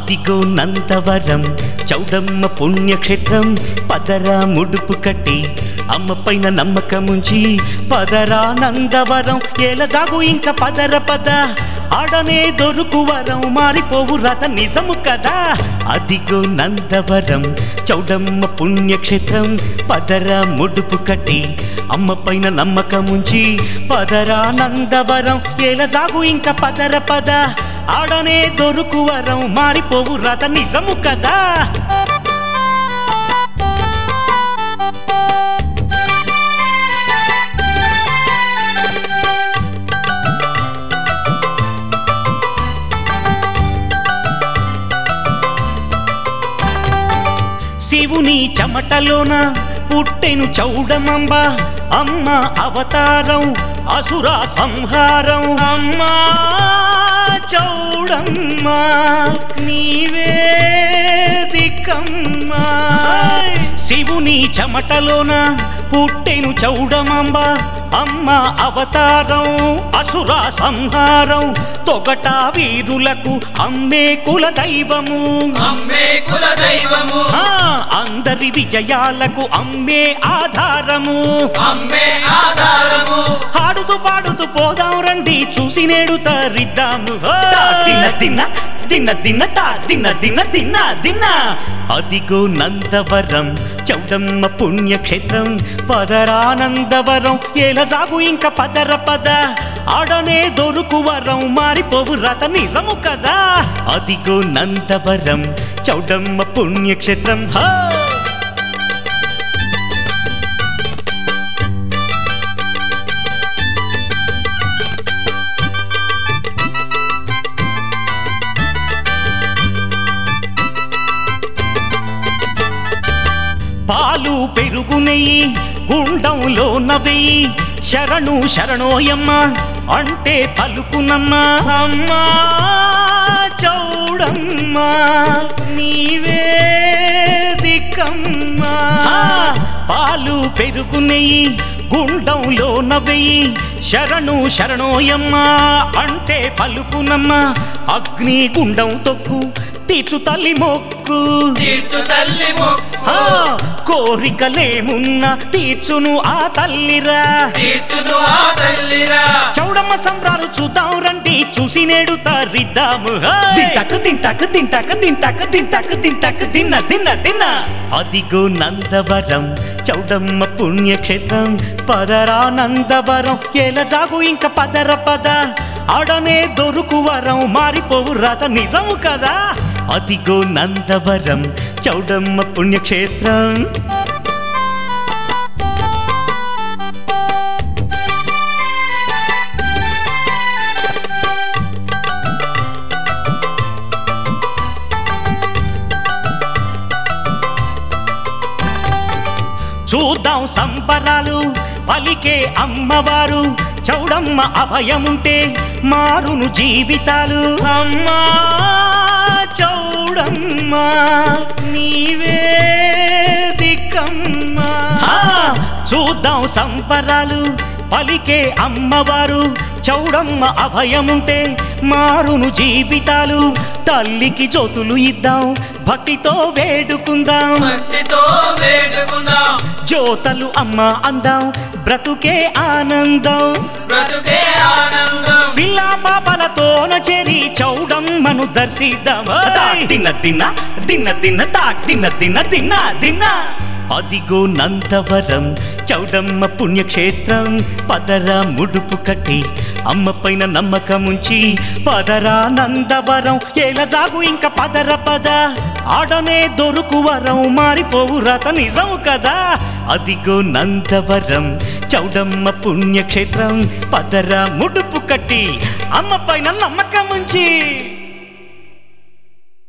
అదిగో నందవరం చౌడమ్మ పుణ్యక్షేత్రం పదరా ముడుపు కట్టి అమ్మ పైన నమ్మకముంచి పదరా నందవరం ఏల జాగు ఇంకా పదర పద ఆడనే దొరుకు వరం మారిపోవు రథ నిజము కదా అదిగో నందవరం చౌడమ్మ పుణ్యక్షేత్రం పదరా ముడుపు కట్టి అమ్మ పైన నమ్మకముంచి పదరా నందవరం ఏల జాగు ఇంకా పదర పద ఆడనే దొరుకు వరం మారిపోవు రథ నిజము కదా శివుని చెమటలోన పుట్టెను చౌడమంబ అమ్మ అవతారం అసుర సంహారం అమ్మా చౌడమ్మ నీవే దిక్కమ్మా శివుని చెమటలోన పుట్టెను చౌడమంబ అమ్మ అవతారం అసుర సంహారం తొగట వీరులకు అమ్మే కుల దైవము అమ్మే కుల దైవము ఆ, అందరి విజయాలకు అమ్మే ఆధారము అమ్మే ఆధారము ఆడుతూ పాడుతూ పోదాం రండి చూసి నేడు తరిద్దాము హో! తిన్న తిన్న తిన్న తిన్న తా తిన్న తిన్న తిన్న తిన్న అదిగో నందవరం చౌడమ్మ పుణ్యక్షేత్రం పదరానందవరం ఏల జాగు ఇంకా పదర పద ఆడనే దొరుకు వరం మారిపోవు రథ నిజము కదా అదిగో నందవరం చౌడమ్మ పుణ్యక్షేత్రం హా పాలు పెరుగు నెయ్యి గుండంలో నవ్వెయ్యి శరణు శరణోయమ్మ అంటే పలుకునమ్మ అమ్మా చౌడమ్మ నీవే దిక్కమ్మా పాలు పెరుగు నెయ్యి గుండంలో నవ్వెయ్యి శరణు శరణోయమ్మ అంటే పలుకునమ్మ అగ్ని గుండం తొక్కు తీర్చు తల్లి మొక్కు తీర్చు తల్లి మొక్కు ఆ, కోరికలేమున్నా తీర్చును ఆ తల్లిరా తీర్చును ఆ తల్లిరా చౌడమ్మ సంబరాలు చూద్దాం రండి చూసి నేడు తరిద్దాము తింటకు తింటకు తింటకు తింటకు తింటకు తింటకు తిన్న తిన్న తిన్న అదిగో నందవరం చౌడమ్మ పుణ్యక్షేత్రం పదరా నందవరం ఏల జాగు ఇంకా పదర పద ఆడనే దొరుకు వరం మారిపోవు రథ నిజము కదా అదిగో నందవరం చౌడమ్మ పుణ్యక్షేత్రం చూద్దాం సంబరాలు పలికే అమ్మవారు చౌడమ్మ అభయముంటే మారును జీవితాలు అమ్మా చౌడమ్మ నీవే దిక్కమ్మా ఆ, చూద్దాం సంబరాలు పలికే అమ్మవారు చౌడమ్మ అభయముంటే మారును జీవితాలు తల్లికి జ్యోతులు ఇద్దాం భక్తితో వేడుకుందాం భక్తితో వేడుకుందాం జ్యోతలు అమ్మ అందాం బ్రతుకే ఆనందం బ్రతుకే ఆనందం పిల్ల పాపలతోన చేరి చౌడమ్మను దర్శిద్దాం తిన్న తిన్న తిన్న తిన్న తాక్ తిన్న తిన్న తిన్న తిన్న అదిగో నందవరం చౌడమ్మ పుణ్యక్షేత్రం పదరా ముడుపు కట్టి అమ్మ పైన నమ్మకముంచి పదరా నందవరం ఏల జాగు ఇంకా పదర పద ఆడనే దొరుకు వరం మారిపోవు రథ నిజం కదా అదిగో నందవరం చౌడమ్మ పుణ్యక్షేత్రం పదరా ముడుపు కట్టి అమ్మ పైన నమ్మకముంచి